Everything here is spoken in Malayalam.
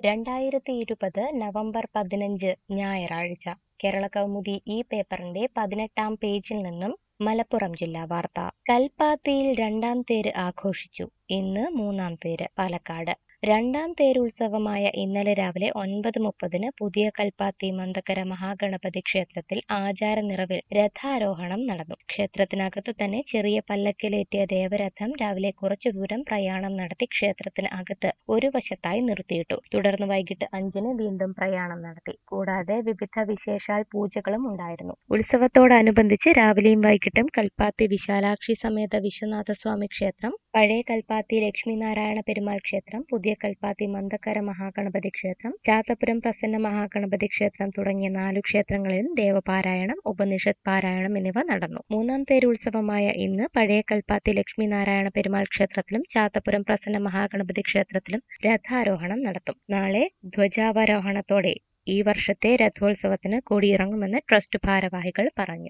രണ്ടായിരത്തി ഇരുപത് നവംബർ പതിനഞ്ച് ഞായറാഴ്ച കേരളകൗമുദി ഈ പേപ്പറിന്റെ പതിനെട്ടാം പേജിൽ നിന്നും മലപ്പുറം ജില്ലാ വാർത്ത കൽപ്പാത്തിയിൽ രണ്ടാം തേര് ആഘോഷിച്ചു ഇന്ന് മൂന്നാം തേര് പാലക്കാട് രണ്ടാം തേരുത്സവമായ ഇന്നലെ രാവിലെ ഒൻപത് മുപ്പതിന് പുതിയ കൽപ്പാത്തി മന്തക്കര മഹാഗണപതി ക്ഷേത്രത്തിൽ ആചാര നിറവിൽ രഥാരോഹണം നടന്നു ക്ഷേത്രത്തിനകത്തു തന്നെ ചെറിയ പല്ലക്കിലേറ്റിയ ദേവരഥം രാവിലെ കുറച്ചു ദൂരം പ്രയാണം നടത്തി ക്ഷേത്രത്തിന് അകത്ത് ഒരു വശത്തായി നിർത്തിയിട്ടു തുടർന്ന് വൈകിട്ട് അഞ്ചിന് വീണ്ടും പ്രയാണം നടത്തി കൂടാതെ വിവിധ വിശേഷാൽ പൂജകളും ഉണ്ടായിരുന്നു ഉത്സവത്തോടനുബന്ധിച്ച് രാവിലെയും വൈകിട്ടും കൽപ്പാത്തി വിശാലാക്ഷി സമേത വിശ്വനാഥസ്വാമി ക്ഷേത്രം പഴയ കൽപ്പാത്തി ലക്ഷ്മിനാരായണ പെരുമാൾ ക്ഷേത്രം പുതിയ കൽപ്പാത്തി മന്തക്കര മഹാഗണപതി ക്ഷേത്രം ചാത്തപുരം പ്രസന്ന മഹാഗണപതി ക്ഷേത്രം തുടങ്ങിയ നാലു ക്ഷേത്രങ്ങളിലും ദേവപാരായണം ഉപനിഷത്ത് പാരായണം എന്നിവ നടന്നു മൂന്നാം തേരുത്സവമായ ഇന്ന് പഴയ കൽപ്പാത്തി ലക്ഷ്മിനാരായണ പെരുമാൾ ക്ഷേത്രത്തിലും ചാത്തപുരം പ്രസന്ന മഹാഗണപതി ക്ഷേത്രത്തിലും രഥാരോഹണം നടത്തും നാളെ ധ്വജാവരോഹണത്തോടെ ഈ വർഷത്തെ രഥോത്സവത്തിന് കൊടിയിറങ്ങുമെന്ന് ട്രസ്റ്റ് ഭാരവാഹികൾ പറഞ്ഞു